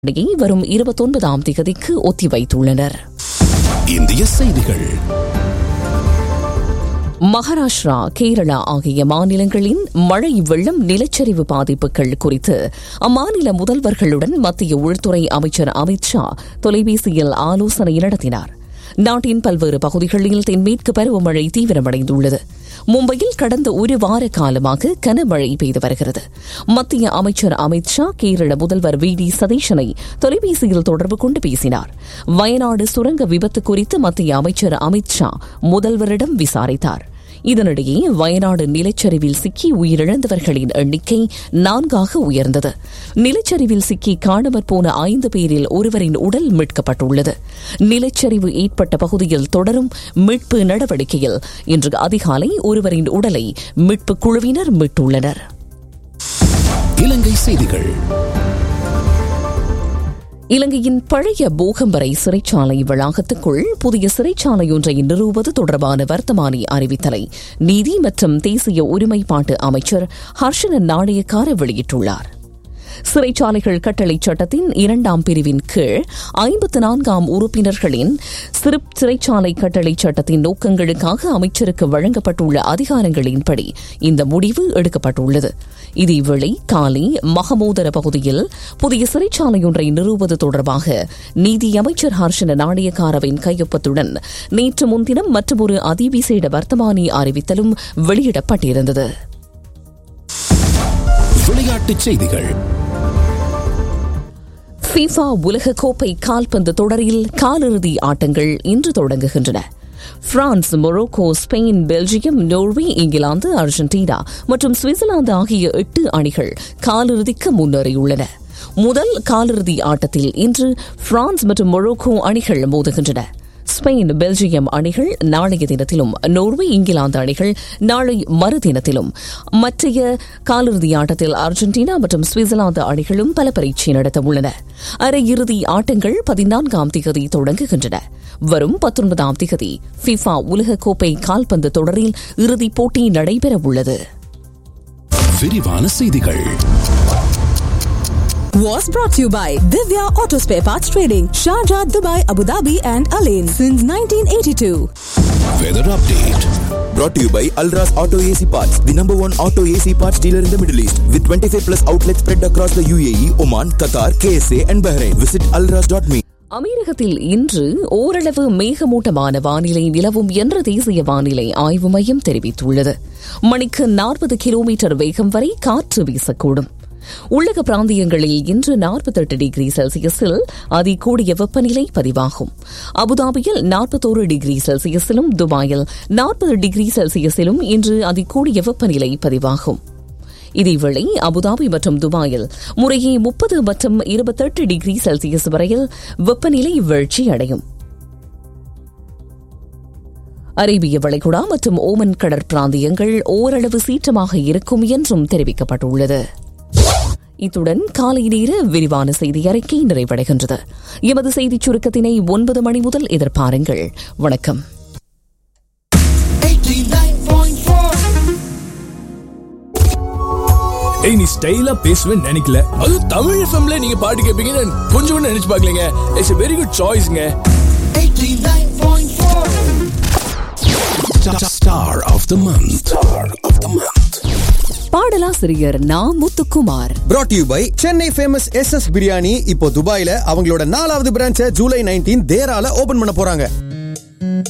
இடையே வரும் இருபத்தொன்பதாம் திகதிக்கு ஒத்திவைத்துள்ளனர் இந்திய செய்திகள் மகாராஷ்டிரா கேரளா ஆகிய மாநிலங்களின் மழை வெள்ளம் நிலச்சரிவு பாதிப்புகள் குறித்து அம்மாநில முதல்வர்களுடன் மத்திய உள்துறை அமைச்சர் அமித் ஷா தொலைபேசியில் ஆலோசனை நடத்தினார் நாட்டின் பல்வேறு பகுதிகளில் தென்மேற்கு பருவமழை தீவிரமடைந்துள்ளது மும்பையில் கடந்த ஒரு வார காலமாக கனமழை பெய்து வருகிறது மத்திய அமைச்சர் அமித் ஷா கேரள முதல்வர் வி டி சதீஷனை தொலைபேசியில் தொடர்பு கொண்டு பேசினார் வயநாடு சுரங்க விபத்து குறித்து மத்திய அமைச்சர் அமித் ஷா முதல்வரிடம் விசாரித்தார் இதனிடையே வயநாடு நிலச்சரிவில் சிக்கி உயிரிழந்தவர்களின் எண்ணிக்கை நான்காக உயர்ந்தது நிலச்சரிவில் சிக்கி காணாமற் போன ஐந்து பேரில் ஒருவரின் உடல் மீட்கப்பட்டுள்ளது நிலச்சரிவு ஏற்பட்ட பகுதியில் தொடரும் மீட்பு நடவடிக்கையில் இன்று அதிகாலை ஒருவரின் உடலை மீட்புக் குழுவினர் மீட்டுள்ளனர் இலங்கை செய்திகள் இலங்கையின் பழைய போகம்பரை சிறைச்சாலை வளாகத்துக்குள் புதிய சிறைச்சாலை ஒன்றை நிறுவுவது தொடர்பான வர்த்தமானி அறிவித்தலை நீதி மற்றும் தேசிய ஒருமைப்பாட்டு அமைச்சர் ஹர்ஷன நாணயக்கார வெளியிட்டுள்ளார் சிறைச்சாலைகள் கட்டளை சட்டத்தின் இரண்டாம் பிரிவின் கீழ் ஐம்பத்து நான்காம் உறுப்பினர்களின் சிறு சிறைச்சாலை கட்டளை சட்டத்தின் நோக்கங்களுக்காக அமைச்சருக்கு வழங்கப்பட்டுள்ள அதிகாரங்களின்படி இந்த முடிவு எடுக்கப்பட்டுள்ளது இதேவேளை காலி மகமூதர பகுதியில் புதிய சிறைச்சாலையொன்றை நிறுவுவது தொடர்பாக நீதி அமைச்சர் ஹர்ஷன நாணயக்காரவின் கையொப்பத்துடன் நேற்று முன்தினம் மற்றொரு அதிவிசேட வர்த்தமானி அறிவித்தலும் வெளியிடப்பட்டிருந்தது விளையாட்டுச் செய்திகள் ஃபீஃபா உலகக்கோப்பை கால்பந்து தொடரில் காலிறுதி ஆட்டங்கள் இன்று தொடங்குகின்றன France Morocco Spain Belgium Norway இங்கிலாந்து அர்ஜென்டினா மற்றும் சுவிட்சர்லாந்து ஆகிய எட்டு அணிகள் காலிறுதிக்கு முன்னேறியுள்ளன முதல் காலிறுதி ஆட்டத்தில் இன்று பிரான்ஸ் மற்றும் மொரோக்கோ அணிகள் மோதுகின்றன ஸ்பெயின் பெல்ஜியம் அணிகள் நாளைய தினத்திலும் நோர்வே இங்கிலாந்து அணிகள் நாளை மறுதினத்திலும் மற்றைய காலிறுதி ஆட்டத்தில் அர்ஜென்டினா மற்றும் சுவிட்சர்லாந்து அணிகளும் பல பரீட்சை நடத்த உள்ளன அரையிறுதி ஆட்டங்கள் பதினான்காம் திகதி தொடங்குகின்றன வரும் பத்தொன்பதாம் திகதி ஃபிஃபா உலகக்கோப்பை கால்பந்து தொடரில் இறுதிப் போட்டி நடைபெற உள்ளது விரிவான செய்திகள் was brought to you by Divya Auto Spare Parts Trading, Sharjah, Dubai, Abu Dhabi, and Alain since 1982. Weather update Brought to you by Alras Auto AC Parts, the number one auto AC parts dealer in the Middle East, with 25 plus outlets spread across the UAE, Oman, Qatar, KSA, and Bahrain. Visit alras.me. அமெரிக்கத்தில் இன்று ஓரளவு மேகமூட்டமான வானிலை நிலவும் என்று தேசிய வானிலை ஆய்வு மையம் தெரிவித்துள்ளது மணிக்கு நாற்பது கிலோமீட்டர் வேகம் வரை காற்று வீசக்கூடும் உள்ளக பிராந்தியங்களில் இன்று நாற்பத்தெட்டு டிகிரி செல்சியஸில் அதிகூடிய வெப்பநிலை பதிவாகும் அபுதாபியில் நாற்பத்தோரு டிகிரி செல்சியஸிலும் துபாயில் நாற்பது டிகிரி செல்சியஸிலும் இன்று அதிகூடிய வெப்பநிலை பதிவாகும் இதேவேளை அபுதாபி மற்றும் துபாயில் முறையே முப்பது மற்றும் இருபத்தெட்டு டிகிரி செல்சியஸ் வரையில் வெப்பநிலை வீழ்ச்சி அடையும் அரேபிய வளைகுடா மற்றும் ஓமன் கடற்பிராந்தியங்கள் ஓரளவு சீற்றமாக இருக்கும் என்றும் தெரிவிக்கப்பட்டுள்ளது இத்துடன் காலை நேர விரிவான செய்தி அறிக்கை நிறைவடைகின்றது எமது செய்திச் சுருக்கத்தினை ஒன்பது மணி முதல் எதிர்பாருங்கள் வணக்கம் ஏய் நீ ஸ்டைலா பேசுவேன்னு நினைக்கல அது தமிழ் எஃப்எம்ல நீங்க பாட்டு கேட்பீங்கன்னு கொஞ்சம் கூட நினைச்சு பார்க்கலங்க இட்ஸ் வெரி குட் சாய்ஸ்ங்க Star of the month. Star of the month. பாடலாசிரியர் Na Muthukumar brought to you by Chennai famous S S biryani இப்போ துபாயில அவங்களோட நாலாவது பிரான்ச்சை ஜூலை நைன்டீன் தேரால ஓபன் பண்ண போறாங்க